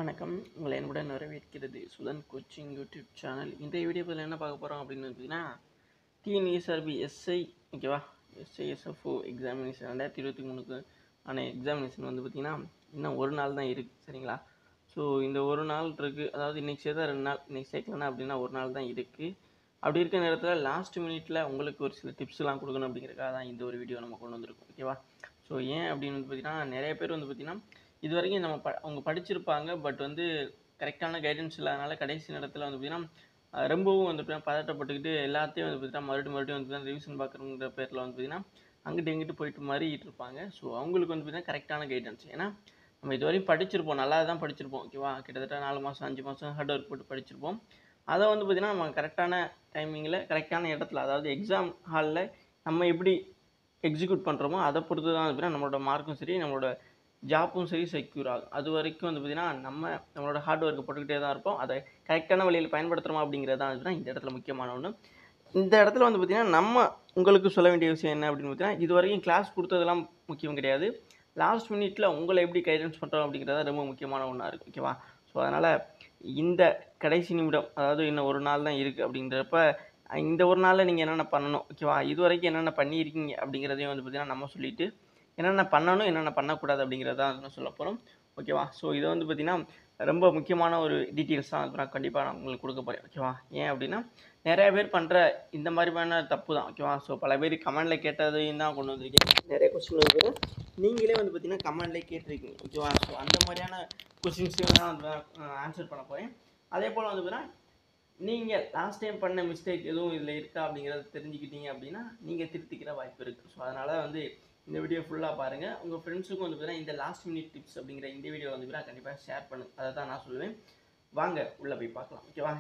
வணக்கம் உங்களை என்னுடன் வரவேற்கிறது சுதன் கோச்சிங் யூடியூப் சேனல் இன்றைய வீடியோ பதில் என்ன பார்க்க போகிறோம் அப்படின்னு பார்த்தீங்கன்னா டிஎன்இஎஸ்ஆர்பி எஸ்ஐ ஓகேவா எஸ்ஐ எஸ்எஃப்ஓ எக்ஸாமினேஷன் ரெண்டாயிரத்தி இருபத்தி மூணுக்கு ஆன எக்ஸாமினேஷன் வந்து பார்த்திங்கன்னா இன்னும் ஒரு நாள் தான் இருக்குது சரிங்களா ஸோ இந்த ஒரு நாள் இருக்குது அதாவது இன்றைக்கி சேர்த்தா ரெண்டு நாள் இன்றைக்கி சேர்க்கலனா அப்படின்னா ஒரு நாள் தான் இருக்குது அப்படி இருக்க நேரத்தில் லாஸ்ட் மினிட்ல உங்களுக்கு ஒரு சில டிப்ஸ்லாம் கொடுக்கணும் அப்படிங்கிறக்காக தான் இந்த ஒரு வீடியோ நம்ம கொண்டு வந்திருக்கோம் ஓகேவா ஸோ ஏன் அப்படின்னு வந்து பார்த்தீங்கன்னா நிறைய பேர் வந்து பார்த்திங்கன்னா இது வரைக்கும் நம்ம ப அவங்க படிச்சிருப்பாங்க பட் வந்து கரெக்டான கைடன்ஸ் இல்லாதனால கடைசி நேரத்தில் வந்து பார்த்திங்கன்னா அஹ் ரொம்பவும் வந்து பார்த்தீங்கன்னா பதட்டப்பட்டுக்கிட்டு எல்லாத்தையும் வந்து பார்த்தீங்கன்னா மறுபடியும் மறுபடியும் வந்து பார்த்தீங்கன்னா ரிவிஷன் பார்க்குறங்கிற பேரில் வந்து பார்த்தீங்கன்னா அங்கிட்டு எங்கிட்டு போயிட்டு மாறிட்டு இருப்பாங்க ஸோ அவங்களுக்கு வந்து பார்த்தீங்கன்னா கரெக்டான கைடன்ஸ் ஏன்னா நம்ம இது வரையும் படிச்சிருப்போம் நல்லா தான் படிச்சிருப்போம் ஓகேவா கிட்டத்தட்ட நாலு மாதம் அஞ்சு மாதம் ஹார்ட் ஒர்க் போட்டு படிச்சிருப்போம் அதை வந்து பார்த்திங்கன்னா நம்ம கரெக்டான டைமிங்கில் கரெக்டான இடத்துல அதாவது எக்ஸாம் ஹாலில் நம்ம எப்படி எக்ஸிக்யூட் பண்ணுறோமோ அதை பொறுத்து தான் வந்து பார்த்தீங்கன்னா நம்மளோட மார்க்கும் சரி நம்மளோட ஜாப்பும் சரி செக்யூர் ஆகும் அது வரைக்கும் வந்து பார்த்திங்கன்னா நம்ம நம்மளோட ஹார்ட் ஒர்க்கை போட்டுக்கிட்டே தான் இருப்போம் அதை கரெக்டான வழியில் பயன்படுத்துகிறோமா அப்படிங்கிறது தான் வந்து இந்த இடத்துல முக்கியமான ஒன்று இந்த இடத்துல வந்து பார்த்திங்கன்னா நம்ம உங்களுக்கு சொல்ல வேண்டிய விஷயம் என்ன அப்படின்னு பார்த்தீங்கன்னா இது வரைக்கும் கிளாஸ் கொடுத்ததெல்லாம் முக்கியம் கிடையாது லாஸ்ட் மினிட்ல உங்களை எப்படி கைடன்ஸ் பண்ணுறோம் அப்படிங்கிறது ரொம்ப முக்கியமான ஒன்றா இருக்குது ஓகேவா ஸோ அதனால் இந்த கடைசி நிமிடம் அதாவது இன்னும் ஒரு நாள் தான் இருக்குது அப்படிங்கிறப்ப இந்த ஒரு நாளில் நீங்கள் என்னென்ன பண்ணணும் ஓகேவா இது வரைக்கும் என்னென்ன பண்ணியிருக்கீங்க அப்படிங்கிறதையும் வந்து பார்த்திங்கன்னா நம்ம சொல்லிவிட்டு என்னென்ன பண்ணணும் என்னென்ன பண்ணக்கூடாது அப்படிங்கிறத தான் சொல்ல போகிறோம் ஓகேவா ஸோ இது வந்து பார்த்திங்கன்னா ரொம்ப முக்கியமான ஒரு டீட்டெயில்ஸ் தான் வந்து நான் கண்டிப்பாக நான் உங்களுக்கு கொடுக்க போகிறேன் ஓகேவா ஏன் அப்படின்னா நிறைய பேர் பண்ணுற இந்த மாதிரியான தப்பு தான் ஓகேவா ஸோ பல பேர் கமெண்டில் கேட்டதையும் தான் கொண்டு வந்திருக்கேன் நிறைய கொஸ்டின் வந்து நீங்களே வந்து பார்த்தீங்கன்னா கமெண்ட்லேயே கேட்டிருக்கீங்க ஓகேவா ஸோ அந்த மாதிரியான கொஸ்டின்ஸையும் தான் வந்து ஆன்சர் பண்ண போகிறேன் அதே போல் வந்து பார்த்தீங்கன்னா நீங்கள் லாஸ்ட் டைம் பண்ண மிஸ்டேக் எதுவும் இதில் இருக்கா அப்படிங்கிறத தெரிஞ்சுக்கிட்டீங்க அப்படின்னா நீங்கள் திருத்திக்கிற வாய்ப்பு இருக்குது ஸோ அதனால் வந்து இந்த வீடியோ ஃபுல்லாக பாருங்கள் உங்கள் ஃப்ரெண்ட்ஸுக்கும் வந்து பார்த்தீங்கன்னா இந்த லாஸ்ட் மினிட் டிப்ஸ் அப்படிங்கிற இந்த வீடியோ வந்து பார்த்தீங்கன்னா கண்டிப்பாக ஷேர் பண்ணுங்க அதை தான் நான் சொல்லுவேன் வாங்க உள்ளே போய் பார்க்கலாம் ஓகேவா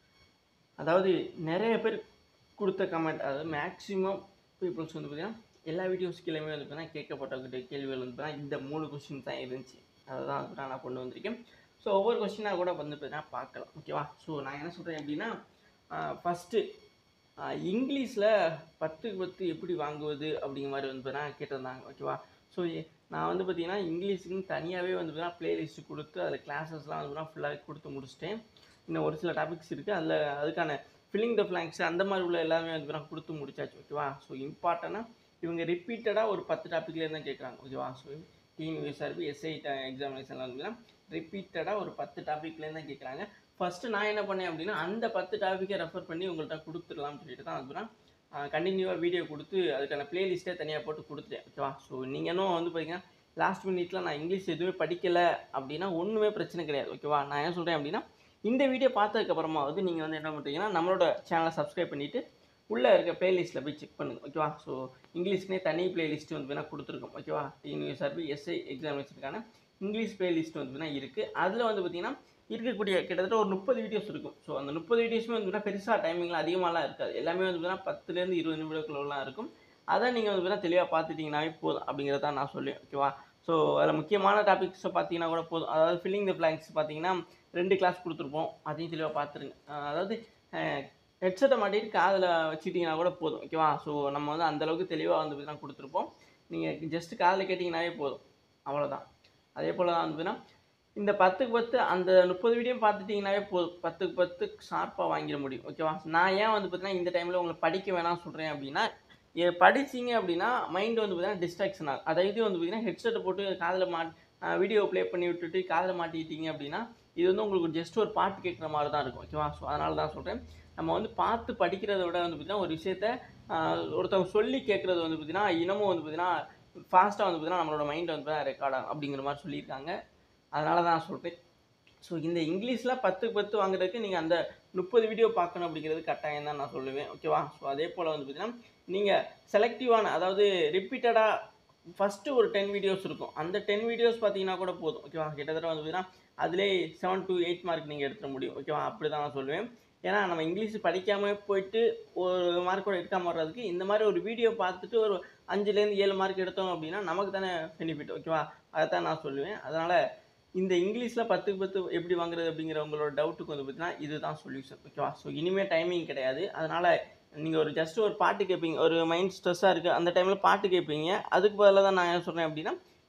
அதாவது நிறைய பேர் கொடுத்த கமெண்ட் அதாவது மேக்ஸிமம் பீப்புள்ஸ் வந்து பார்த்தீங்கன்னா எல்லா வீடியோஸ் கீழே வந்து பார்த்தீங்கன்னா கேட்கப்பட்ட கேள்விகள் வந்து பார்த்தீங்கன்னா இந்த மூணு கொஸ்டின் தான் இருந்துச்சு அதை தான் வந்து நான் கொண்டு வந்திருக்கேன் ஸோ ஒவ்வொரு கொஸ்டினாக கூட வந்து பார்த்தீங்கன்னா பார்க்கலாம் ஓகேவா ஸோ நான் என்ன சொல்கிறேன் அப்படின்னா ஃபஸ்ட்டு இங்கிலீஷில் பத்துக்கு பத்து எப்படி வாங்குவது அப்படிங்கிற மாதிரி வந்து பார்த்தீங்கன்னா கேட்டிருந்தாங்க ஓகேவா ஸோ நான் வந்து பார்த்தீங்கன்னா இங்கிலீஷுக்குன்னு தனியாகவே வந்து பார்த்தீங்கன்னா ப்ளேலிஸ்ட் கொடுத்து அதில் கிளாஸஸ்லாம் வந்து பார்த்தீங்கன்னா ஃபுல்லாக கொடுத்து முடிச்சிட்டேன் இன்னும் ஒரு சில டாபிக்ஸ் இருக்குது அதில் அதுக்கான ஃபில்லிங் த ஃப்ளாங்க்ஸ் அந்த மாதிரி உள்ள எல்லாமே வந்து பார்த்தீங்கன்னா கொடுத்து முடிச்சாச்சு ஓகேவா ஸோ இம்பார்ட்டனாக இவங்க ரிப்பீட்டடாக ஒரு பத்து டாப்பிக்லேருந்து தான் கேட்குறாங்க ஓகேவா ஸோ டீம் யூஎஸ்ஆர்பி எஸ்ஐ எக்ஸாமினேஷனில் வந்து ரிப்பீட்டடாக ஒரு பத்து டாப்பிக்லேருந்து தான் கேட்குறாங்க ஃபஸ்ட்டு நான் என்ன பண்ணேன் அப்படின்னா அந்த பத்து டாப்பிக்கை ரெஃபர் பண்ணி உங்கள்கிட்ட கொடுத்துடலாம்னு சொல்லிட்டு தான் அதுதான் கண்டினியூவாக வீடியோ கொடுத்து அதுக்கான ப்ளேலிஸ்ட்டே தனியாக போட்டு கொடுத்துட்டேன் ஓகேவா ஸோ நீங்களும் வந்து பார்த்தீங்கன்னா லாஸ்ட் மினிட்ல நான் இங்கிலீஷ் எதுவுமே படிக்கலை அப்படின்னா ஒன்றுமே பிரச்சனை கிடையாது ஓகேவா நான் என்ன சொல்கிறேன் அப்படின்னா இந்த வீடியோ பார்த்ததுக்கப்புறமா வந்து நீங்கள் வந்து என்ன பண்ணுறீங்கன்னா நம்மளோட சேனலை சப்ஸ்கிரைப் பண்ணிவிட்டு உள்ளே இருக்க ப்ளேலிஸ்ட்டில் போய் செக் பண்ணுங்கள் ஓகேவா ஸோ இங்கிலீஷ்னே தனி ப்ளேலிஸ்ட் வந்து வேணால் கொடுத்துருக்கோம் ஓகேவா டிஎன்யூஎஸ்ஆர்பி எஸ்ஐ எக்ஸாமினேஷனுக்கான இங்கிலீஷ் ப்ளேலிஸ்ட் வந்து வேணால் இருக்குது அதில் வந்து பார்த்திங்கன்னா இருக்கக்கூடிய கிட்டத்தட்ட ஒரு முப்பது வீடியோஸ் இருக்கும் ஸோ அந்த முப்பது வீடியோஸுமே வந்து பார்த்தீங்கன்னா பெருசாக டைமிங்லாம் அதிகமாகலாம் இருக்காது எல்லாமே வந்து பார்த்தீங்கன்னா பத்துலேருந்து இருபது நிமிடக்குள்ளலாம் இருக்கும் அதை நீங்கள் வந்து பார்த்தீங்கன்னா தெளிவாக பார்த்துட்டிங்கனாவே போதும் அப்படிங்கிறத நான் சொல்லுவேன் ஓகேவா ஸோ அதில் முக்கியமான டாபிக்ஸை பார்த்தீங்கன்னா கூட போதும் அதாவது ஃபில்லிங் த பிளாங்க்ஸ் பார்த்தீங்கன்னா ரெண்டு கிளாஸ் கொடுத்துருப்போம் அதையும் தெளிவாக பார்த்துருங்க அதாவது ஹெட்செட்டை மாட்டிட்டு காதில் வச்சுட்டிங்கன்னா கூட போதும் ஓகேவா ஸோ நம்ம வந்து அந்தளவுக்கு தெளிவாக வந்து பார்த்தீங்கன்னா கொடுத்துருப்போம் நீங்கள் ஜஸ்ட் காதில் கேட்டிங்கனாவே போதும் அவ்வளோதான் அதே போல் தான் வந்து பார்த்தீங்கன்னா இந்த பத்துக்கு பத்து அந்த முப்பது வீடியோ பார்த்துட்டிங்கனாவே போதும் பத்துக்கு பத்து ஷார்ப்பாக வாங்கிட முடியும் ஓகேவா நான் ஏன் வந்து பார்த்தீங்கன்னா இந்த டைமில் உங்களை படிக்க வேணாம் சொல்கிறேன் அப்படின்னா படிச்சிங்க அப்படின்னா மைண்ட் வந்து பார்த்தீங்கன்னா டிஸ்ட்ராக்ஷன் ஆகும் அதாவது வந்து பார்த்தீங்கன்னா ஹெட்செட்டை போட்டு காதில் மாட் வீடியோ ப்ளே பண்ணி விட்டுட்டு காதில் மாட்டிக்கிட்டீங்க அப்படின்னா இது வந்து உங்களுக்கு ஜஸ்ட் ஒரு பாட்டு கேட்குற மாதிரி தான் இருக்கும் ஓகேவா ஸோ அதனால தான் சொல்கிறேன் நம்ம வந்து பார்த்து படிக்கிறத விட வந்து பார்த்திங்கன்னா ஒரு விஷயத்த ஒருத்தவங்க சொல்லி கேட்குறது வந்து பார்த்திங்கன்னா இனமும் வந்து பார்த்திங்கன்னா ஃபாஸ்ட்டாக வந்து பார்த்திங்கன்னா நம்மளோட மைண்ட் வந்து ரெக்கார்ட் ஆகும் அப்படிங்கிற மாதிரி சொல்லியிருக்காங்க அதனால தான் நான் சொல்கிறேன் ஸோ இந்த இங்கிலீஷில் பத்துக்கு பத்து வாங்குறதுக்கு நீங்கள் அந்த முப்பது வீடியோ பார்க்கணும் அப்படிங்கிறது கட்டாயம் தான் நான் சொல்லுவேன் ஓகேவா ஸோ அதே போல் வந்து பார்த்திங்கன்னா நீங்கள் செலக்டிவான அதாவது ரிப்பீட்டடாக ஃபஸ்ட்டு ஒரு டென் வீடியோஸ் இருக்கும் அந்த டென் வீடியோஸ் பார்த்தீங்கன்னா கூட போதும் ஓகேவா கிட்டத்தட்ட வந்து பார்த்தீங்கன்னா அதிலே செவன் டு எயிட் மார்க் நீங்கள் எடுத்துட முடியும் ஓகேவா அப்படி தான் நான் சொல்லுவேன் ஏன்னா நம்ம இங்கிலீஷ் படிக்காமல் போயிட்டு ஒரு மார்க் கூட எடுக்காமல் வர்றதுக்கு இந்த மாதிரி ஒரு வீடியோ பார்த்துட்டு ஒரு அஞ்சுலேருந்து ஏழு மார்க் எடுத்தோம் அப்படின்னா நமக்கு தானே பெனிஃபிட் ஓகேவா அதை தான் நான் சொல்லுவேன் அதனால் இந்த இங்கிலீஷில் பத்துக்கு பத்து எப்படி வாங்குறது அப்படிங்கிற உங்களோட டவுட்டுக்கு வந்து பார்த்தீங்கன்னா இதுதான் சொல்யூஷன் ஓகேவா ஸோ இனிமேல் டைமிங் கிடையாது அதனால் நீங்கள் ஒரு ஜஸ்ட் ஒரு பாட்டு கேட்பீங்க ஒரு மைண்ட் ஸ்ட்ரெஸ்ஸாக இருக்குது அந்த டைமில் பாட்டு கேட்பீங்க அதுக்கு பதிலாக தான் நான் என்ன சொல்கிறேன் அப்படின்னா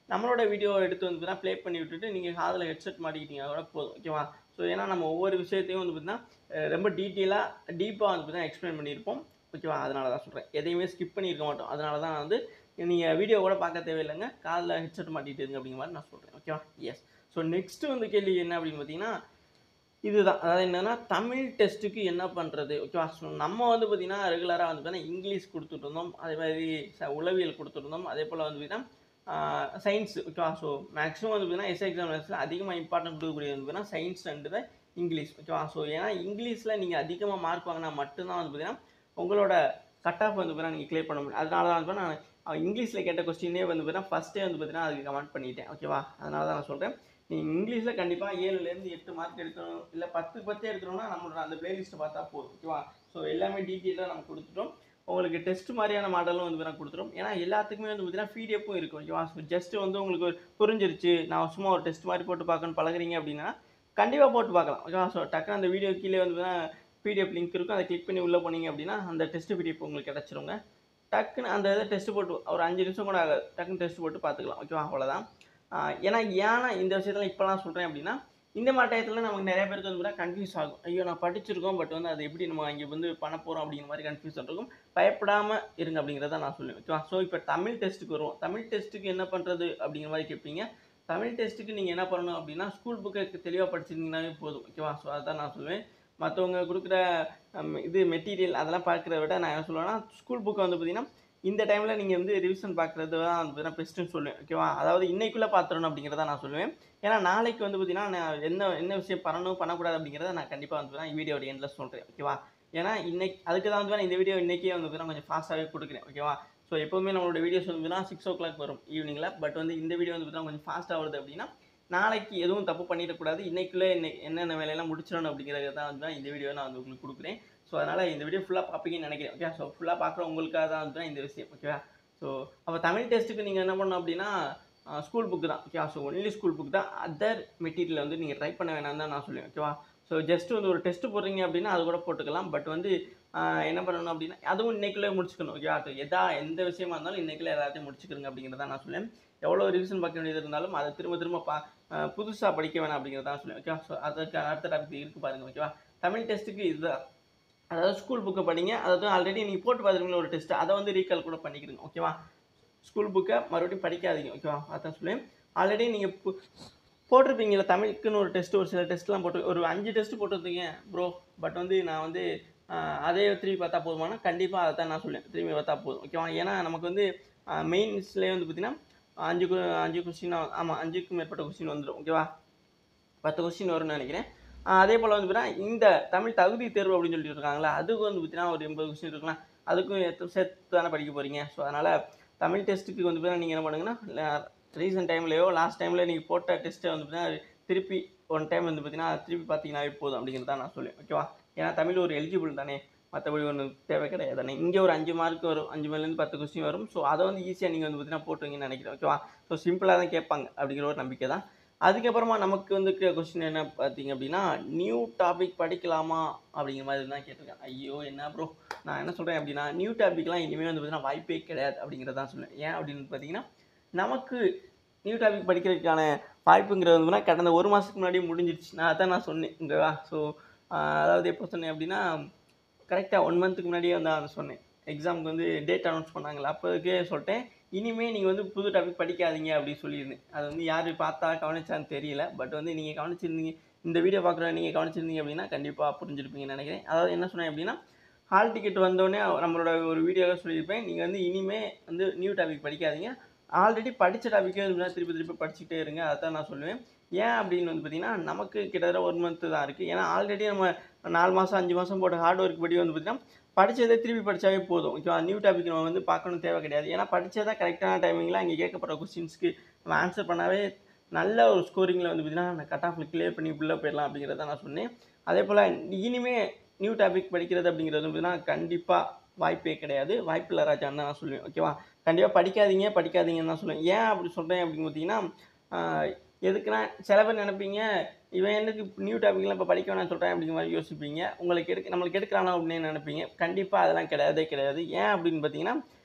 நம்மளோட வீடியோ எடுத்து வந்து பார்த்தீங்கன்னா ப்ளே பண்ணி விட்டுட்டு நீங்கள் காதில் ஹெட்செட் மாட்டிக்கிட்டீங்க கூட போதும் ஓகேவா ஸோ ஏன்னா நம்ம ஒவ்வொரு விஷயத்தையும் வந்து பார்த்தீங்கன்னா ரொம்ப டீட்டெயிலாக டீப்பாக வந்து பார்த்தீங்கன்னா எக்ஸ்பிளைன் பண்ணியிருப்போம் ஓகேவா அதனால தான் சொல்கிறேன் எதையுமே ஸ்கிப் பண்ணியிருக்க மாட்டோம் அதனால தான் வந்து நீங்கள் வீடியோ கூட பார்க்க தேவையில்லைங்க காதில் ஹெட்செட் மாட்டிட்டு இருங்க அப்படிங்கிற மாதிரி நான் சொல்கிறேன் ஓகேவா எஸ் ஸோ நெக்ஸ்ட்டு வந்து கேள்வி என்ன அப்படின்னு பார்த்தீங்கன்னா இதுதான் அதாவது என்னென்னா தமிழ் டெஸ்ட்டுக்கு என்ன பண்ணுறது ஓகேவா ஸோ நம்ம வந்து பார்த்திங்கன்னா ரெகுலராக வந்து பார்த்தீங்கன்னா இங்கிலீஷ் கொடுத்துட்டு இருந்தோம் அதே மாதிரி ச உளவியல் கொடுத்துட்டு இருந்தோம் அதே போல் வந்து பார்த்திங்கன்னா சயின்ஸ் ஓகேவா ஸோ மேக்ஸிமம் வந்து பார்த்திங்கன்னா எஸ்ஐ எக்ஸாமினேஷனில் அதிகமாக இம்பார்ட்டன்ட் கொடுக்கக்கூடியது வந்து பார்த்திங்கன்னா சயின்ஸ் அண்டு தான் இங்கிலீஷ் ஓகேவா ஸோ ஏன்னா இங்கிலீஷில் நீங்கள் அதிகமாக மார்க் வாங்கினா மட்டும்தான் வந்து பார்த்திங்கன்னா உங்களோட கட் ஆஃப் வந்து பார்த்தீங்கன்னா நீங்கள் கிளியர் பண்ண முடியும் அதனால தான் வந்து நான் இங்கிலீஷில் கேட்ட கொஸ்டினே வந்து பார்த்தீங்கன்னா ஃபஸ்ட்டே வந்து பார்த்தீங்கன்னா அதுக்கு கமெண்ட் பண்ணிட்டேன் ஓகேவா அதனால தான் நான் சொல்கிறேன் நீங்கள் இங்கிலீஷில் கண்டிப்பாக ஏழுலேருந்து எட்டு மார்க் எடுக்கணும் இல்லை பத்து பத்தே எடுக்கணும்னா நம்மளோட அந்த பிளேலிஸ்ட்டை பார்த்தா போதும் ஓகேவா ஸோ எல்லாமே டீட்டெயிலாக நம்ம கொடுத்துட்டோம் உங்களுக்கு டெஸ்ட் மாதிரியான மாடலும் வந்து நான் கொடுத்துரும் ஏன்னா எல்லாத்துக்குமே வந்து பார்த்தீங்கன்னா பிடிஎஃப்பும் இருக்கும் ஓகேவா ஸோ ஜஸ்ட் வந்து உங்களுக்கு புரிஞ்சிருச்சு நான் சும்மா ஒரு டெஸ்ட் மாதிரி போட்டு பார்க்கணும் பழகுறீங்க அப்படின்னா கண்டிப்பாக போட்டு பார்க்கலாம் ஓகேவா ஸோ டக்குனு அந்த வீடியோ கீழே வந்து பார்த்தீங்கன்னா பிடிஎஃப் லிங்க் இருக்கும் அதை கிளிக் பண்ணி உள்ளே போனீங்க அப்படின்னா அந்த டெஸ்ட் பிடிஎஃப் உங்களுக்கு கிடச்சிருங்க டக்குன்னு அந்த இதை டெஸ்ட் போட்டு ஒரு அஞ்சு நிமிஷம் கூட ஆகாது டக்குன்னு டெஸ்ட் போட்டு பார்த்துக்கலாம் ஓகேவா அவ்வளோதான் ஏன்னா ஏன்னா இந்த விஷயத்தில் இப்போலாம் சொல்கிறேன் அப்படின்னா இந்த மாதிரி டயத்தில் நமக்கு நிறைய பேருக்கு வந்து கன்ஃபியூஸ் ஆகும் ஐயோ நான் படிச்சிருக்கோம் பட் வந்து அது எப்படி நம்ம இங்கே வந்து பண்ண போகிறோம் அப்படிங்கிற மாதிரி கன்ஃபியூஸ் இருக்கும் பயப்படாமல் இருங்க அப்படிங்கிறத நான் சொல்லுவேன் ஓகேவா ஸோ இப்போ தமிழ் டெஸ்ட்டுக்கு வருவோம் தமிழ் டெஸ்ட்டுக்கு என்ன பண்ணுறது அப்படிங்கிற மாதிரி கேட்பீங்க தமிழ் டெஸ்ட்டுக்கு நீங்கள் என்ன பண்ணணும் அப்படின்னா ஸ்கூல் புக்கை தெளிவாக படிச்சிருந்தீங்கன்னாவே போதும் ஓகேவா ஸோ அதுதான் நான் சொல்லுவேன் மற்றவங்க கொடுக்குற இது மெட்டீரியல் அதெல்லாம் பார்க்குறத விட நான் என்ன சொல்லுவேன்னா ஸ்கூல் புக்கை வந்து பார்த்திங்கன்னா இந்த டைமில் நீங்கள் வந்து ரிவிஷன் பார்க்குறது தான் வந்து பார்த்தீங்கன்னா பெஸ்ட்டுன்னு சொல்லுவேன் ஓகேவா அதாவது இன்னைக்குள்ளே பார்த்துடணும் அப்படிங்கிறத நான் சொல்லுவேன் ஏன்னா நாளைக்கு வந்து பார்த்தீங்கன்னா நான் என்ன என்ன விஷயம் பண்ணணும் பண்ணக்கூடாது அப்படிங்கிறத நான் கண்டிப்பாக வந்து பார்த்தீங்கன்னா வீடியோட எண்டில் சொல்கிறேன் ஓகேவா ஏன்னா இன்னைக்கு அதுக்கு தான் வந்து இந்த வீடியோ இன்றைக்கே வந்து பார்த்தீங்கன்னா கொஞ்சம் ஃபாஸ்ட்டாகவே கொடுக்குறேன் ஓகேவா ஸோ எப்போவுமே நம்மளோட வீடியோஸ் வந்து பார்த்தீங்கன்னா சிக்ஸ் ஓ கிளாக் வரும் ஈவினிங்கில் பட் வந்து இந்த வீடியோ வந்து பார்த்தீங்கன்னா கொஞ்சம் ஃபாஸ்ட்டாக வருது அப்படின்னா நாளைக்கு எதுவும் தப்பு பண்ணிடக்கூடாது இன்றைக்குள்ளே இன்னைக்கு என்னென்ன வேலையெல்லாம் முடிச்சிடணும் அப்படிங்கிறது தான் வந்து இந்த வீடியோ நான் வந்து உங்களுக்கு கொடுக்குறேன் ஸோ அதனால் இந்த வீடியோ ஃபுல்லாக பார்ப்பீங்கன்னு நினைக்கிறேன் ஓகே ஸோ ஃபுல்லாக பார்க்குற உங்களுக்காக தான் வந்து இந்த விஷயம் ஓகேவா ஸோ அப்போ தமிழ் டெஸ்ட்டுக்கு நீங்கள் என்ன பண்ணணும் அப்படின்னா ஸ்கூல் புக்கு தான் ஓகேவா ஸோ ஒன்லி ஸ்கூல் புக் தான் அதர் மெட்டீரியல் வந்து நீங்கள் ட்ரை பண்ண வேணாம் தான் நான் சொல்லுவேன் ஓகேவா ஸோ ஜஸ்ட் வந்து ஒரு டெஸ்ட் போடுறீங்க அப்படின்னா அது கூட போட்டுக்கலாம் பட் வந்து என்ன பண்ணணும் அப்படின்னா அதுவும் இன்னைக்குள்ளே முடிச்சுக்கணும் ஓகேவா அது எதா எந்த விஷயமா இருந்தாலும் இன்னைக்குள்ளே எல்லாத்தையும் முடிச்சுக்கிறங்க அப்படிங்கிறத நான் சொல்லுவேன் எவ்வளோ ரிவிஷன் பார்க்க வேண்டியது இருந்தாலும் அதை திரும்ப திரும்ப பா புதுசாக படிக்க வேணாம் அப்படிங்கிறத சொல்லுவேன் ஓகேவா ஸோ அதுக்கு அடுத்த டாபிக் இருக்குது பாருங்கள் ஓகேவா தமிழ் டெஸ்ட்டுக்கு இதுதான் அதாவது ஸ்கூல் புக்கை படிங்க அதாவது ஆல்ரெடி நீங்கள் போட்டு பார்த்துருங்களா ஒரு டெஸ்ட்டு அதை வந்து ரீகால் கூட பண்ணிக்கிறீங்க ஓகேவா ஸ்கூல் புக்கை மறுபடியும் படிக்காதீங்க ஓகேவா அதான் சொல்லுவேன் ஆல்ரெடி நீங்கள் போட்டிருப்பீங்களா தமிழுக்குன்னு ஒரு டெஸ்ட் ஒரு சில டெஸ்ட்லாம் போட்டு ஒரு அஞ்சு டெஸ்ட் போட்டிருந்தீங்க ப்ரோ பட் வந்து நான் வந்து அதே திரும்பி பார்த்தா போதுமானா கண்டிப்பாக அதை தான் நான் சொல்லுவேன் திரும்பி பார்த்தா போதும் ஓகேவா ஏன்னா நமக்கு வந்து மெயின்ஸ்லேயே வந்து பார்த்திங்கன்னா அஞ்சு அஞ்சு கொஸ்டின் ஆமாம் அஞ்சுக்கும் மேற்பட்ட கொஸ்டின் வந்துடும் ஓகேவா பத்து கொஸ்டின் வரும்னு நினைக்கிறேன் அதே போல் வந்து பார்த்தீங்கன்னா இந்த தமிழ் தகுதி தேர்வு அப்படின்னு சொல்லிட்டு இருக்காங்களா அதுக்கு வந்து பார்த்தீங்கன்னா ஒரு எண்பது கொஸ்டின் இருக்கலாம் அதுக்கும் எத்த சேர்த்து தானே படிக்க போகிறீங்க ஸோ அதனால் தமிழ் டெஸ்ட்டுக்கு வந்து பார்த்தீங்கன்னா நீங்கள் என்ன பண்ணுங்கன்னா ரீசெண்ட் டைம்லையோ லாஸ்ட் டைமில் நீங்கள் போட்ட டெஸ்ட்டை வந்து பார்த்தீங்கன்னா திருப்பி ஒன் டைம் வந்து பார்த்தீங்கன்னா திருப்பி பார்த்தீங்கன்னாவே போதும் அப்படிங்கிறத நான் சொல்லுவேன் ஓகேவா ஏன்னா தமிழ் ஒரு எலிஜிபிள் தானே மற்றபடி ஒன்று தேவை கிடையாது தானே இங்கே ஒரு அஞ்சு மார்க் வரும் அஞ்சு மேலேருந்து பத்து கொஸ்டின் வரும் ஸோ அதை வந்து ஈஸியாக நீங்கள் வந்து பார்த்தீங்கன்னா போட்டுவீங்கன்னு நினைக்கிறேன் ஓகேவா ஸோ சிம்பிளாக தான் கேட்பாங்க அப்படிங்கிற ஒரு நம்பிக்கை தான் அதுக்கப்புறமா நமக்கு வந்து கொஸ்டின் என்ன பார்த்தீங்க அப்படின்னா நியூ டாபிக் படிக்கலாமா அப்படிங்கிற மாதிரி தான் கேட்டிருக்கேன் ஐயோ என்ன ப்ரோ நான் என்ன சொல்கிறேன் அப்படின்னா நியூ டாபிக்லாம் இனிமேல் வந்து பார்த்தீங்கன்னா வாய்ப்பே கிடையாது அப்படிங்கிறதான் சொல்லுவேன் ஏன் அப்படின்னு பார்த்தீங்கன்னா நமக்கு நியூ டாபிக் படிக்கிறதுக்கான வாய்ப்புங்கிறது வந்து கடந்த ஒரு மாதத்துக்கு முன்னாடி முடிஞ்சிருச்சு நான் அதான் நான் சொன்னேன் ஓகேவா ஸோ அதாவது எப்போ சொன்னேன் அப்படின்னா கரெக்டாக ஒன் மந்த்துக்கு முன்னாடியே வந்து அதை சொன்னேன் எக்ஸாமுக்கு வந்து டேட் அனௌன்ஸ் பண்ணாங்களா அப்போதுக்கே சொல்லிட்டேன் இனிமேல் நீங்கள் வந்து புது டாபிக் படிக்காதீங்க அப்படின்னு சொல்லியிருந்தேன் அது வந்து யார் பார்த்தா கவனிச்சான்னு தெரியல பட் வந்து நீங்கள் கவனிச்சிருந்தீங்க இந்த வீடியோ பார்க்குற நீங்கள் கவனிச்சிருந்தீங்க அப்படின்னா கண்டிப்பாக புரிஞ்சிருப்பீங்கன்னு நினைக்கிறேன் அதாவது என்ன சொன்னேன் அப்படின்னா ஹால் டிக்கெட் வந்தோடனே நம்மளோட ஒரு வீடியோவில் சொல்லியிருப்பேன் நீங்கள் வந்து இனிமேல் வந்து நியூ டாபிக் படிக்காதீங்க ஆல்ரெடி படித்த டாப்பிக்கே வந்து திருப்பி திருப்பி படிச்சுட்டே இருங்க அதான் நான் சொல்லுவேன் ஏன் அப்படின்னு வந்து பார்த்தீங்கன்னா நமக்கு கிட்டத்தட்ட ஒரு மந்த்து தான் இருக்குது ஏன்னா ஆல்ரெடி நம்ம நாலு மாதம் அஞ்சு மாதம் போட்ட ஹார்ட் ஒர்க் படி வந்து பார்த்தீங்கன்னா படித்ததை திருப்பி படித்தாவே போதும் ஓகேவா நியூ டாபிக் நம்ம வந்து பார்க்கணும் தேவை கிடையாது ஏன்னா படித்ததை கரெக்டான டைமிங்கில் அங்கே கேட்கப்படுற கொஸ்டின்ஸ்க்கு நம்ம ஆன்சர் பண்ணாவே நல்ல ஒரு ஸ்கோரிங்கில் வந்து பார்த்தீங்கன்னா கட் ஆஃபில் கிளியர் பண்ணி உள்ளே போயிடலாம் அப்படிங்கிறத நான் சொன்னேன் அதே போல் இனிமே நியூ டாபிக் படிக்கிறது அப்படிங்கிறது வந்து பார்த்தீங்கன்னா கண்டிப்பாக வாய்ப்பே கிடையாது வாய்ப்பில்லை ராஜான்னு தான் நான் சொல்லுவேன் ஓகேவா கண்டிப்பாக படிக்காதீங்க படிக்காதீங்கன்னு தான் சொல்லுவேன் ஏன் அப்படி சொல்கிறேன் அப்படின்னு பார்த்தீங்கன்னா எதுக்குன்னா சில பேர் நினைப்பீங்க இவன் எனக்கு நியூ டாபிக்லாம் இப்போ படிக்க வேணாம்னு சொல்கிறேன் அப்படிங்கிற மாதிரி யோசிப்பீங்க உங்களுக்கு எடுக்க நம்மளுக்கு எடுக்கிறானோ அப்படின்னு நினைப்பீங்க கண்டிப்பாக அதெல்லாம் கிடையவே கிடையாது ஏன் அப்படின்னு பார்த்தீங்கன்னா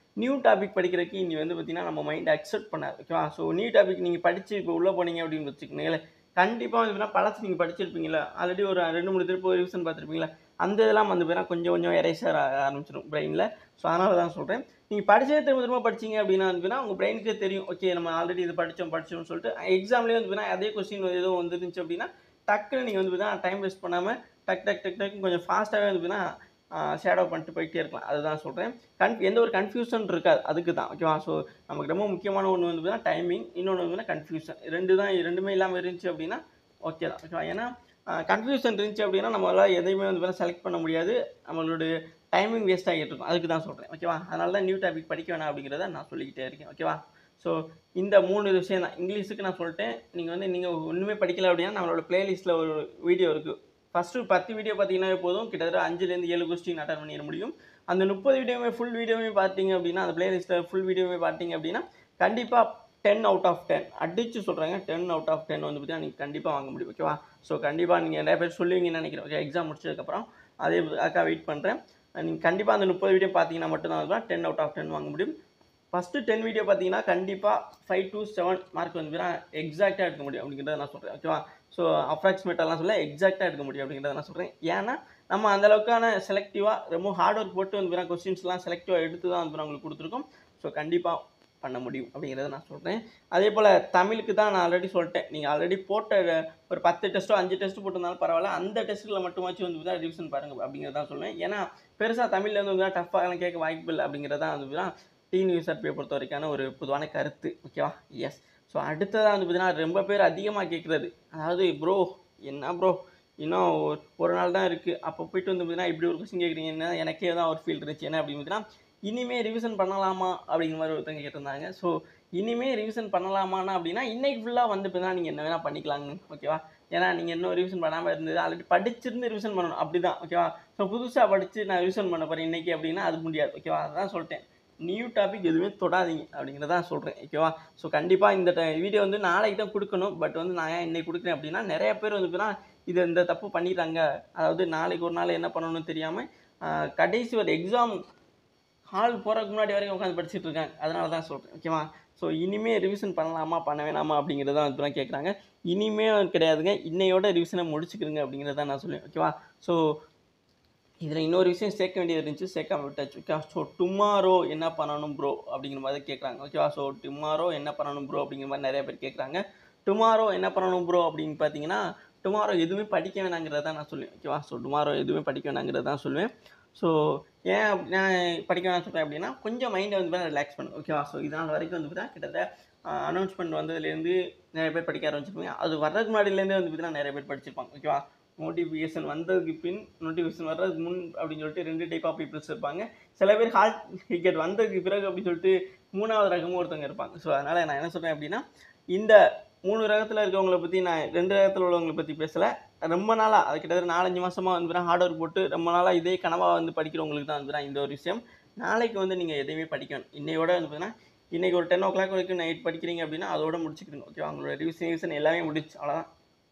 நியூ டாபிக் படிக்கிறதுக்கு இனி வந்து பார்த்தீங்கன்னா நம்ம மைண்ட் அக்செப்ட் பண்ணாது ஓகேவா ஸோ நியூ டாபிக் நீங்கள் படித்து இப்போ உள்ளே போனீங்க அப்படின்னு வச்சுக்கோங்களேன் கண்டிப்பாக வந்து பார்த்தீங்கன்னா பழசு நீங்கள் படிச்சிருப்பீங்களா ஆல்ரெடி ஒரு ரெண்டு மூணு திருப்பி ரிவிஷன் பார்த்துருப்பீங்களா அந்த இதெல்லாம் வந்து பார்த்தீங்கன்னா கொஞ்சம் கொஞ்சம் எரேசர் ஆரம்பிச்சிடும் பிரெயினில் ஸோ அதனால தான் சொல்கிறேன் நீங்கள் படிச்சே திரும்ப திரும்ப படிச்சீங்க அப்படின்னா வந்து பார்த்தீங்கன்னா உங்கள் பிரெயினுக்கே தெரியும் ஓகே நம்ம ஆல்ரெடி இது படித்தோம் படித்தோம்னு சொல்லிட்டு எக்ஸாம்லேயே வந்து பார்த்தீங்கன்னா அதே கொஸ்டின் எதுவும் வந்துருந்துச்சு அப்படின்னா டக்குன்னு நீங்கள் வந்து பார்த்தீங்கன்னா டைம் வேஸ்ட் பண்ணாமல் டக் டக் டக் டக் கொஞ்சம் ஃபாஸ்ட்டாகவே வந்து பார்த்தீங்கன்னா ஷேடோ பண்ணிட்டு போயிட்டே இருக்கலாம் அதுதான் சொல்கிறேன் கன் எந்த ஒரு கன்ஃபியூஷன் இருக்காது அதுக்கு தான் ஓகேவா ஸோ நமக்கு ரொம்ப முக்கியமான ஒன்று வந்து பார்த்தீங்கன்னா டைமிங் இன்னொன்று வந்து கன்ஃபியூஷன் ரெண்டு தான் ரெண்டுமே இல்லாமல் இருந்துச்சு அப்படின்னா ஓகே தான் ஓகேவா ஏன்னா கன்ஃபியூஷன் இருந்துச்சு அப்படின்னா நம்மளால் எதையுமே வந்து செலக்ட் பண்ண முடியாது நம்மளுடைய டைமிங் வேஸ்ட் ஆகிட்டு இருக்கும் அதுக்கு தான் சொல்கிறேன் ஓகேவா அதனால தான் நியூ டாபிக் படிக்க வேணாம் அப்படிங்கிறத நான் சொல்லிக்கிட்டே இருக்கேன் ஓகேவா ஸோ இந்த மூணு விஷயம் தான் இங்கிலீஷுக்கு நான் சொல்லிட்டேன் நீங்கள் வந்து நீங்கள் ஒன்றுமே படிக்கல அப்படின்னா நம்மளோட பிளேலிஸ்ட்டில் ஒரு வீடியோ இருக்குது ஃபஸ்ட்டு பத்து வீடியோ பார்த்தீங்கன்னா போதும் கிட்டத்தட்ட அஞ்சுலேருந்து ஏழு கொஸ்டின் அட்டன் பண்ணிட முடியும் அந்த முப்பது வீடியோவுமே ஃபுல் வீடியோவே பார்த்தீங்க அப்படின்னா அந்த பிளேலிஸ்ட்டில் ஃபுல் வீடியோவே பார்த்தீங்க அப்படின்னா கண்டிப்பாக டென் அவுட் ஆஃப் டென் அடிச்சு சொல்கிறாங்க டென் அவுட் ஆஃப் டென் வந்து பார்த்தீங்கன்னா நீங்கள் கண்டிப்பாக வாங்க முடியும் ஓகேவா ஸோ கண்டிப்பாக நீங்கள் நிறைய பேர் சொல்லுவீங்கன்னு நினைக்கிறேன் ஓகே எக்ஸாம் முடிச்சதுக்கப்புறம் அதே அக்கா வெயிட் பண்ணுறேன் நீங்கள் கண்டிப்பாக அந்த முப்பது வீடியோ பார்த்தீங்கன்னா மட்டும்தான் அதுதான் டென் அவுட் ஆஃப் டென் வாங்க முடியும் ஃபஸ்ட்டு டென் வீடியோ பார்த்தீங்கன்னா கண்டிப்பாக ஃபைவ் டு செவன் மார்க் வந்து எக்ஸாக்டாக எடுக்க முடியும் அப்படிங்கிறத நான் சொல்கிறேன் ஓகேவா ஸோ அப்ராக்சிமேட்டெல்லாம் சொல்ல எக்ஸாக்டாக எடுக்க முடியும் அப்படிங்கிறத நான் சொல்கிறேன் ஏன்னா நம்ம அந்த அளவுக்கான செலக்டிவாக ரொம்ப ஹார்ட் ஒர்க் போட்டு வந்து கொஸ்டின்ஸ்லாம் செலக்டிவாக எடுத்து தான் வந்து உங்களுக்கு கொடுத்துருக்கோம் ஸோ கண்டிப்பாக பண்ண முடியும் அப்படிங்கிறத நான் சொல்கிறேன் அதே போல் தமிழுக்கு தான் நான் ஆல்ரெடி சொல்லிட்டேன் நீங்கள் ஆல்ரெடி போட்ட ஒரு பத்து டெஸ்ட்டோ அஞ்சு டெஸ்ட் போட்டிருந்தாலும் பரவாயில்ல அந்த டெஸ்ட்டில் மட்டுமாச்சும் வந்து தான் ரிவிஷன் பாருங்கள் அப்படிங்கிறத சொல்லுவேன் ஏன்னா பெருசாக தமிழில் வந்து டஃப்பாகலாம் கேட்க வாய்ப்பு இல்லை அப்படிங்கிறதான் வந்து தான் டீன் யூசர்பியை பொறுத்த வரைக்கான ஒரு பொதுவான கருத்து ஓகேவா எஸ் ஸோ அடுத்ததாக வந்து பார்த்தீங்கன்னா ரொம்ப பேர் அதிகமாக கேட்குறது அதாவது ப்ரோ என்ன ப்ரோ இன்னும் ஒரு ஒரு நாள் தான் இருக்குது அப்போ போயிட்டு வந்து பார்த்தீங்கன்னா இப்படி ஒரு கொஸ்டின் கேட்குறீங்கன்னா எனக்கே தான் ஒரு ஃபீல் இருந்துச்சு என்ன அப்படின்னு பார்த்தீங்கன்னா இனிமேல் ரிவிஷன் பண்ணலாமா அப்படிங்கிற மாதிரி ஒருத்தவங்க கேட்டிருந்தாங்க ஸோ இனிமேல் ரிவிஷன் பண்ணலாமான்னா அப்படின்னா இன்னைக்கு ஃபுல்லாக வந்து இப்போ தான் நீங்கள் என்ன வேணால் பண்ணிக்கலாங்க ஓகேவா ஏன்னா நீங்கள் இன்னும் ரிவிஷன் பண்ணாமல் இருந்தது ஆல்ரெடி படிச்சிருந்து ரிவிஷன் பண்ணணும் அப்படி தான் ஓகேவா ஸோ புதுசாக படித்து நான் ரிவிஷன் பண்ண போகிறேன் இன்றைக்கி அப்படின்னா அது முடியாது ஓகேவா அதான் சொல்லிட்டேன் நியூ டாபிக் எதுவுமே தொடாதீங்க அப்படிங்கிறதான் சொல்கிறேன் ஓகேவா ஸோ கண்டிப்பாக இந்த வீடியோ வந்து நாளைக்கு தான் கொடுக்கணும் பட் வந்து நான் ஏன் இன்னைக்கு கொடுக்குறேன் அப்படின்னா நிறைய பேர் வந்து பார்த்தீங்கன்னா இது இந்த தப்பு பண்ணிடுறாங்க அதாவது நாளைக்கு ஒரு நாள் என்ன பண்ணணும்னு தெரியாமல் கடைசி ஒரு எக்ஸாம் ஹால் போகிறதுக்கு முன்னாடி வரைக்கும் உட்காந்து படிச்சுட்டு இருக்காங்க அதனால தான் சொல்கிறேன் ஓகேவா ஸோ இனிமேல் ரிவிஷன் பண்ணலாமா பண்ண வேணாமா அப்படிங்கிறத வந்து கேட்குறாங்க இனிமே கிடையாதுங்க இன்னையோட ரிவிஷனை முடிச்சுக்கிறங்க அப்படிங்கிறத நான் சொல்லுவேன் ஓகேவா ஸோ இதில் இன்னொரு விஷயம் சேர்க்க வேண்டியது இருந்துச்சு சேர்க்காம விட்டாச்சு ஓகே ஸோ டுமாரோ என்ன பண்ணணும் ப்ரோ அப்படிங்கிற மாதிரி கேட்குறாங்க ஓகேவா ஸோ டுமாரோ என்ன பண்ணணும் ப்ரோ அப்படிங்கிற மாதிரி நிறைய பேர் கேட்குறாங்க டுமாரோ என்ன பண்ணணும் ப்ரோ அப்படின்னு பார்த்தீங்கன்னா டுமாரோ எதுவுமே படிக்க வேணாங்கிறத தான் நான் சொல்லுவேன் ஓகேவா ஸோ டுமாரோ எதுவுமே படிக்க வேணாங்கிறத தான் சொல்லுவேன் ஸோ ஏன் அப்படி- நான் படிக்க வேணாம் சொல்கிறேன் அப்படின்னா கொஞ்சம் மைண்டை வந்து ரிலாக்ஸ் பண்ணும் ஓகேவா ஸோ இதனால் வரைக்கும் வந்து பார்த்தீங்கன்னா கிட்டத்தட்ட அனௌன்ஸ்மெண்ட் வந்ததுலேருந்து நிறைய பேர் படிக்க ஆரம்பிச்சிருப்பாங்க அது வர்றதுக்கு முன்னாடியிலேருந்தே வந்து பார்த்தீங்கன்னா நிறைய பேர் படிச்சிருப்பாங்க ஓகேவா நோட்டிஃபிகேஷன் வந்ததுக்கு பின் நோட்டிஃபிகேஷன் வர்றதுக்கு முன் அப்படின்னு சொல்லிட்டு ரெண்டு டைப் ஆஃப் பீப்புள்ஸ் இருப்பாங்க சில பேர் ஹால் டிக்கெட் வந்ததுக்கு பிறகு அப்படின்னு சொல்லிட்டு மூணாவது ரகமும் ஒருத்தவங்க இருப்பாங்க ஸோ அதனால் நான் என்ன சொல்கிறேன் அப்படின்னா இந்த மூணு ரகத்தில் இருக்கவங்கள பற்றி நான் ரெண்டு ரகத்தில் உள்ளவங்களை பற்றி பேசலை ரொம்ப நாளாக அது கிட்டத்தட்ட நாலஞ்சு மாதமாக வந்து ஹார்ட் ஒர்க் போட்டு ரொம்ப நாளாக இதே கனவாக வந்து படிக்கிறவங்களுக்கு தான் வந்து இந்த ஒரு விஷயம் நாளைக்கு வந்து நீங்கள் எதையுமே படிக்கணும் இன்னையோட வந்து பார்த்தீங்கன்னா இன்றைக்கி ஒரு டென் ஓ கிளாக் வரைக்கும் நைட் படிக்கிறீங்க அப்படின்னா அதோட முடிச்சுக்கிறீங்க ஓகேவா உங்களோட ரிவிஷன் ரிவிஷன் எல்லாமே முடிச்சு அவ்வளோதான்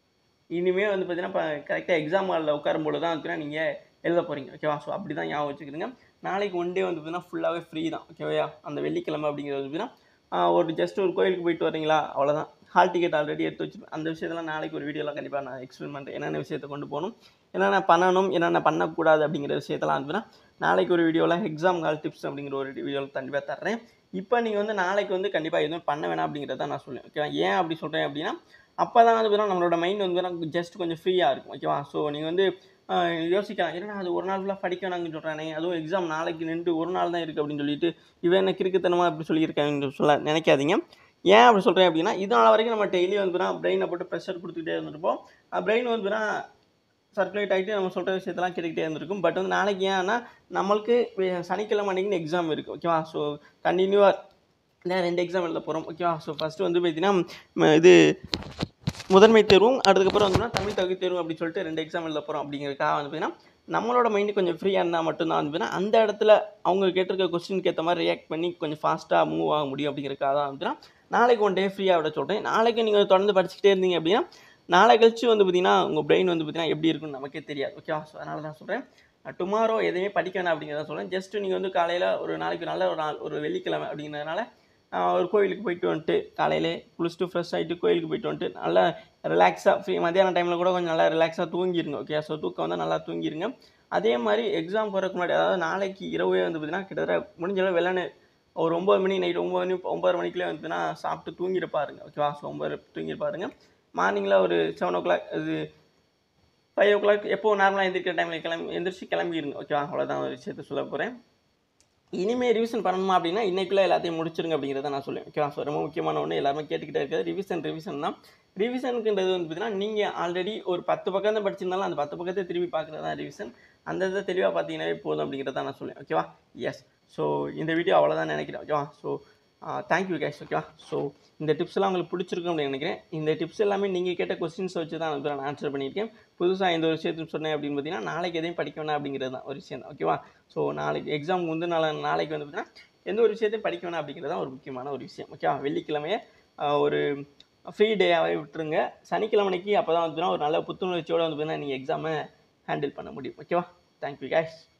இனிமேல் வந்து பார்த்தீங்கன்னா இப்போ கரெக்டாக எக்ஸாம் ஹாலில் உட்காரும்போது தான் வந்து நீங்கள் எழுத போகிறீங்க ஓகேவா ஸோ அப்படி தான் ஞாபகம் வச்சுக்கிறீங்க நாளைக்கு ஒன் டே வந்து பார்த்தீங்கன்னா ஃபுல்லாகவே ஃப்ரீ தான் ஓகேவா அந்த வெள்ளிக்கிழமை அப்படிங்கிறது வந்து பார்த்தீங்கன்னா ஒரு ஜஸ்ட் ஒரு கோயிலுக்கு போயிட்டு வரீங்களா அவ்வளோதான் ஹால் டிக்கெட் ஆல்ரெடி எடுத்து வச்சு அந்த விஷயத்தெல்லாம் நாளைக்கு ஒரு வீடியோலாம் கண்டிப்பாக நான் எக்ஸ்பிளைன் பண்ணுறேன் என்னென்ன விஷயத்தை கொண்டு போகணும் என்னென்ன பண்ணணும் என்னென்ன பண்ணக்கூடாது அப்படிங்கிற விஷயத்தெல்லாம் வந்து நாளைக்கு ஒரு வீடியோவில் எக்ஸாம் கால் டிப்ஸ் அப்படிங்கிற ஒரு வீடியோவில் கண்டிப்பாக தர்றேன் இப்போ நீங்கள் வந்து நாளைக்கு வந்து கண்டிப்பாக எதுவும் பண்ண வேணாம் அப்படிங்கிறத நான் சொல்லுவேன் ஓகேவா ஏன் அப்படி சொல்கிறேன் அப்படின்னா அப்போ தான் வந்து பார்த்தீங்கன்னா நம்மளோட மைண்ட் வந்து ஜஸ்ட் கொஞ்சம் ஃப்ரீயாக இருக்கும் ஓகேவா ஸோ நீங்கள் வந்து ஆஹ், யோசிக்கலாம் என்னடா அது ஒரு நாள் ஃபுல்லாக படிக்க வேணாங்கன்னு சொல்கிறானே அதுவும் எக்ஸாம் நாளைக்கு நின்று ஒரு நாள் தான் இருக்குது அப்படின்னு சொல்லிட்டு இவன் என்ன கிறுக்குத்தனமாக அப்படி சொல்லியிருக்காங்கன்னு சொல்ல நினைக்காதீங்க ஏன் அப்படி சொல்கிறேன் அப்படின்னா இதனால் வரைக்கும் நம்ம டெய்லி வந்து பிரெயினை போட்டு ப்ரெஷர் கொடுத்துக்கிட்டே இருந்திருப்போம் பிரெயின் வந்து சர்க்குலேட் ஆகிட்டு நம்ம சொல்கிற விஷயத்தெல்லாம் கேட்டுக்கிட்டே இருந்திருக்கும் பட் வந்து நாளைக்கு ஏன்னா நம்மளுக்கு வே- சனிக்கிழமை அன்றைக்கின்னு எக்ஸாம் இருக்குது ஓகேவா ஸோ கண்டினியூவாக ரெண்டு எக்ஸாம் எழுத போகிறோம் ஓகேவா ஸோ ஃபஸ்ட்டு வந்து பார்த்தீங்கன்னா ம, இது முதன்மை தேர்வும் அதுக்கப்புறம் வந்து தமிழ் தகுதி தேர்வும் அப்படின்னு சொல்லிட்டு ரெண்டு எக்ஸாம் எழுத போகிறோம் அப்படிங்கிறதுக்காக வந்து பார்த்தீங்கன்னா நம்மளோட மைண்டு கொஞ்சம் ஃப்ரீயாக இருந்தால் மட்டும்தான் வந்து பார்த்தீங்கன்னா அந்த இடத்துல அவங்க கேட்டிருக்க கொஸ்டினுக்கு ஏற்ற மாதிரி ரியாக்ட் பண்ணி கொஞ்சம் ஃபாஸ்ட்டாக மூவ் ஆக முடியும் அப்படிங்கிறதுக்காக தான் வந்து பார்த்தீங்கன்னா நாளைக்கு ஒன் டே ஃப்ரீயாக விட சொல்கிறேன் நாளைக்கு நீங்கள் தொடர்ந்து படிச்சுக்கிட்டே இருந்தீங்க அப்படின்னா நாளை கழிச்சு வந்து பார்த்தீங்கன்னா உங்கள் பிரெயின் வந்து பார்த்தீங்கன்னா எப்படி இருக்குன்னு நமக்கே தெரியாது ஓகேவா ஸோ அதனால தான் சொல்கிறேன் டுமாரோ எதுவுமே படிக்க வேணாம் அப்படிங்கிறத சொல்கிறேன் ஜஸ்ட் நீங்கள் வந்து காலையில் ஒரு நாளைக்கு நல்ல ஒரு நாள் ஒரு வெள்ளிக்கிழமை அப்படிங்கிறதுனால ஆஹ் ஒரு கோயிலுக்கு போயிட்டு வந்துட்டு காலையிலே குளிச்சுட்டு ஃப்ரெஷ் ஆகிட்டு கோயிலுக்கு போயிட்டு வந்துட்டு நல்லா ரிலாக்ஸாக ஃப்ரீ மத்தியான டைமில் கூட கொஞ்சம் நல்லா ரிலாக்ஸாக தூங்கிருங்க ஓகே ஸோ தூக்கம் வந்து நல்லா தூங்கிருங்க அதே மாதிரி எக்ஸாம் போகிறதுக்கு முன்னாடி அதாவது நாளைக்கு இரவே வந்து பார்த்தீங்கன்னா கிட்டத்தட்ட முடிஞ்ச அளவு வெள்ளனே ஒரு ஒம்பது மணி நைட் ஒம்பது மணி ஒம்பது மணிக்குள்ளே வந்துன்னா சாப்பிட்டு தூங்கிட்டு பாருங்க ஓகேவா ஸோ ஒம்பது தூங்கிட்டு பாருங்க மார்னிங்கில் ஒரு செவன் ஓ கிளாக் இது ஃபைவ் ஓ கிளாக் எப்போ நார்மலாக எந்திரிக்கிற டைமில் கிளம்பி எந்திரிச்சு கிளம்பிடுங்க ஓகேவா அவ்வளோதான் ஒரு விஷயத்த சொல்ல போகிறேன் இனிமேல் ரிவிஷன் பண்ணணுமா அப்படின்னா இன்னைக்குள்ளே எல்லாத்தையும் முடிச்சிருங்க அப்படிங்கிறத நான் சொல்லுவேன் ஓகேவா ஸோ ரொம்ப முக்கியமான ஒன்று எல்லாருமே கேட்டுக்கிட்டே இருக்காது ரிவிஷன் ரிவிஷன் தான் ரிவிஷனுக்குன்றது வந்து பார்த்தீங்கன்னா நீங்கள் ஆல்ரெடி ஒரு பத்து பக்கம் தான் படிச்சிருந்தாலும் அந்த பத்து பக்கத்தை திரும்பி பார்க்குறது தான் ரிவிஷன் அந்த இதை தெளிவாக பார்த்தீங்கன்னாவே போதும் அப்படிங்கிறத நான் சொல்லுவேன் ஓகேவா எஸ் ஸோ இந்த வீடியோ அவ்வளோதான் நினைக்கிறேன் ஓகேவா ஸோ தேங்க்யூ கேஷ் ஓகேவா ஸோ இந்த டிப்ஸ் எல்லாம் உங்களுக்கு பிடிச்சிருக்கும் அப்படின்னு நினைக்கிறேன் இந்த டிப்ஸ் எல்லாமே நீங்கள் கேட்ட கொஸ்டின்ஸ் வச்சு தான் நான் ஆன்சர் பண்ணியிருக்கேன் புதுசாக இந்த ஒரு விஷயத்தையும் சொன்னேன் அப்படின்னு பார்த்தீங்கன்னா நாளைக்கு எதையும் படிக்க வேணாம் அப்படிங்கிறது தான் ஒரு விஷயம் தான் ஓகேவா ஸோ நாளைக்கு எக்ஸாம் வந்து நாளை நாளைக்கு வந்து பார்த்தீங்கன்னா எந்த ஒரு விஷயத்தையும் படிக்க வேணாம் அப்படிங்கிறது தான் ஒரு முக்கியமான ஒரு விஷயம் ஓகேவா வெள்ளிக்கிழமையே ஆஹ், ஒரு ஃப்ரீ டேயாகவே விட்டுருங்க சனிக்கிழமைக்கு அப்போ தான் வந்து ஒரு நல்ல புத்துணர்ச்சியோடு வந்து பார்த்தீங்கன்னா நீங்கள் எக்ஸாமை ஹேண்டில் பண்ண முடியும் ஓகேவா தேங்க்யூ கேஷ்